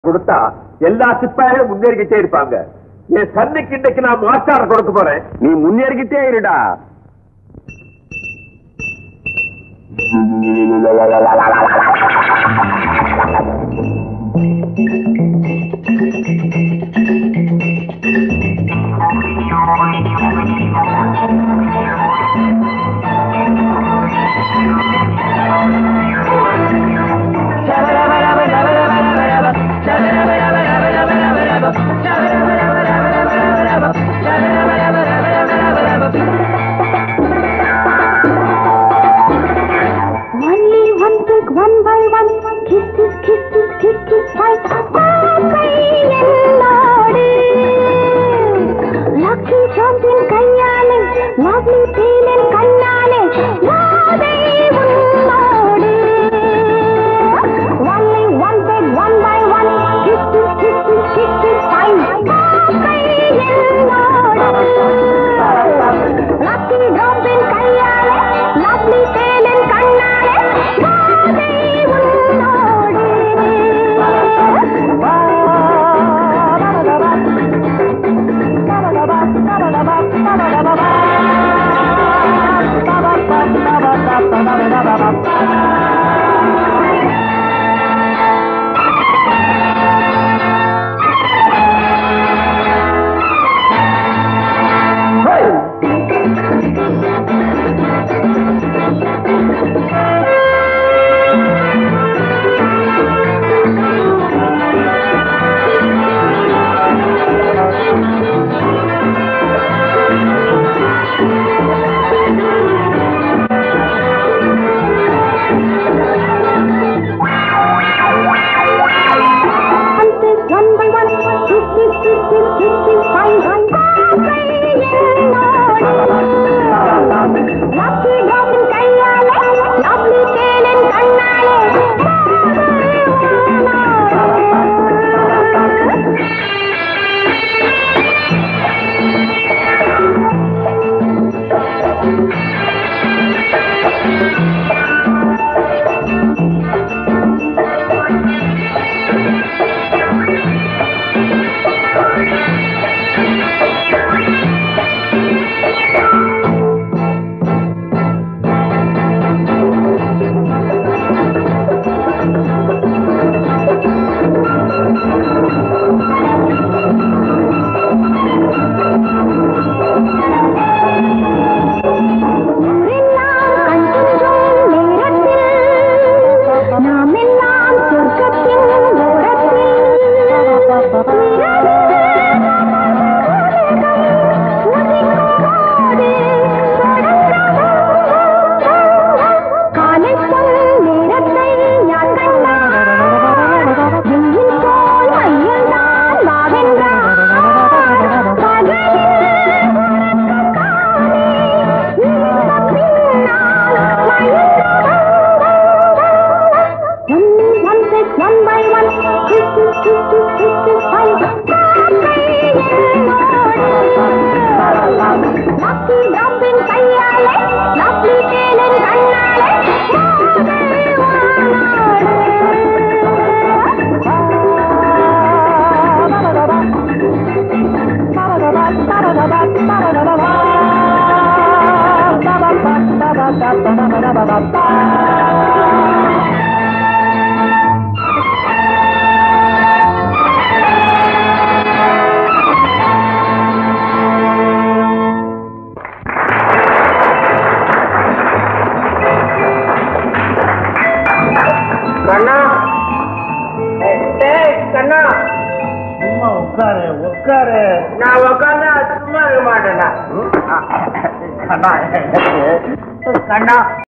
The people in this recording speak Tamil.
கொடுத்தா எல்லா சிப்பாயும் முன்னேறிக்கிட்டே இருப்பாங்க என் சன்னைக்கு இன்னைக்கு நான் மாஸ்டார கொடுக்க போறேன் நீ முன்னேறிக்கிட்டே இருடா Only one take one by one. Kiss, kiss, kiss, kiss, kiss, kiss, fight. கோப்பை என்னோடு. Lucky champion கையாலே, lovely feeling கண்ணாலே, ராதை உன்னோடு. Only one take one by one. Kiss, kiss, kiss, kiss, kiss, kiss, fight. கோப்பை என்னோடு. Lucky champion கையாலே, lovely feeling கண்ணாலே, ராதை உன்னோடு. One take one by one. Kiss, kiss, kiss, kiss, kiss, kiss, fine, fine. கோப்பை என்னோடு. Lucky dropping கையாலே, lovely feeling கண்ணாலே, ராதை உன்னோடு. ஊரெல்லாம் கண்துஞ்சும் நேரத்தில் நாம் எல்லாம் சொர்க்கத்தின் ஓரத்தில் காலை பொன் நேரத்தை யார் கண்டார் வெயில் போல் மையல்தான் வாவென்றார் பகலில் உறக்கக்கானே இந்த பின்னால் மயக்கம் Only one take one by one. Kiss, kiss, kiss, kiss, kiss, kiss, five. கோப்பை என்னோடு. Lucky dropping கையாலே, lovely feeling கண்ணாலே, ராதை கண்ணா டேய் கண்ணா சும்மா உட்காரு உட்காரு நான் உட்காந்து சும்மா இருக்க மாட்டேன்டா கண்ணா கண்ணா